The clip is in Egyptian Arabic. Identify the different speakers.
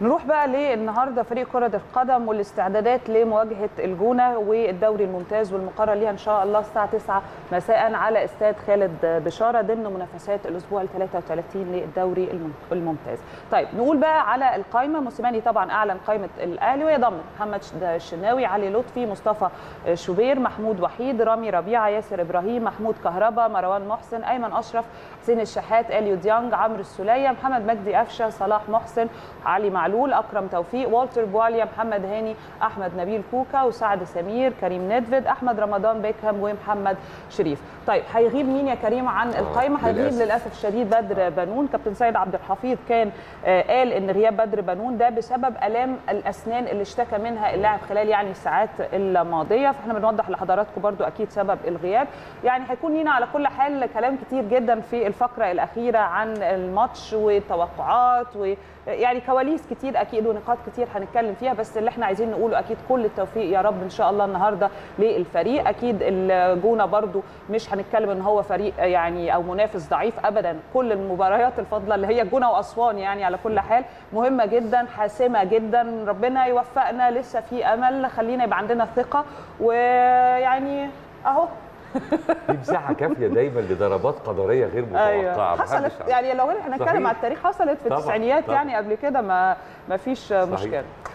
Speaker 1: نروح بقى للنهارده فريق كره القدم والاستعدادات لمواجهه الجونه والدوري الممتاز والمقرر ليها ان شاء الله الساعه 9 مساء على استاد خالد بشاره ضمن منافسات الاسبوع ال 33 للدوري الممتاز. طيب نقول بقى على القائمه موسيماني طبعا اعلن قائمه الاهلي وهي ضمت محمد الشناوي علي لطفي مصطفى شوبير محمود وحيد رامي ربيعه ياسر ابراهيم محمود كهربا مروان محسن ايمن اشرف حسين الشحات اليو ديانج عمرو السوليه محمد مجدي قفشه صلاح محسن علي معلول اكرم توفيق والتر بواليا محمد هاني احمد نبيل كوكا وسعد سمير كريم ندفد احمد رمضان بيكهام ومحمد شريف طيب هيغيب مين يا كريم عن القائمه هيغيب
Speaker 2: للأسف.
Speaker 1: للاسف الشديد بدر بنون كابتن سيد عبد الحفيظ كان آه، قال ان غياب بدر بنون ده بسبب الام الاسنان اللي اشتكى منها اللاعب خلال يعني الساعات الماضيه فاحنا بنوضح لحضراتكم برضو اكيد سبب الغياب يعني هيكون لينا على كل حال كلام كتير جدا في الفقره الاخيره عن الماتش والتوقعات ويعني كواليس كتير اكيد ونقاط كتير هنتكلم فيها بس اللي احنا عايزين نقوله اكيد كل التوفيق يا رب ان شاء الله النهارده للفريق اكيد الجونه برضو مش هنتكلم ان هو فريق يعني او منافس ضعيف ابدا كل المباريات الفاضله اللي هي الجونه واسوان يعني على كل حال مهمه جدا حاسمه جدا ربنا يوفقنا لسه في امل خلينا يبقى عندنا ثقه ويعني اهو
Speaker 2: في مساحه كافيه دايما لضربات قدريه غير متوقعه
Speaker 1: ايوه حصلت
Speaker 2: محدش عارف.
Speaker 1: يعني لو هنتكلم
Speaker 2: صحيح.
Speaker 1: على التاريخ حصلت في
Speaker 2: طبعاً،
Speaker 1: التسعينيات
Speaker 2: طبعاً.
Speaker 1: يعني قبل كده ما ما فيش
Speaker 2: صحيح.
Speaker 1: مشكله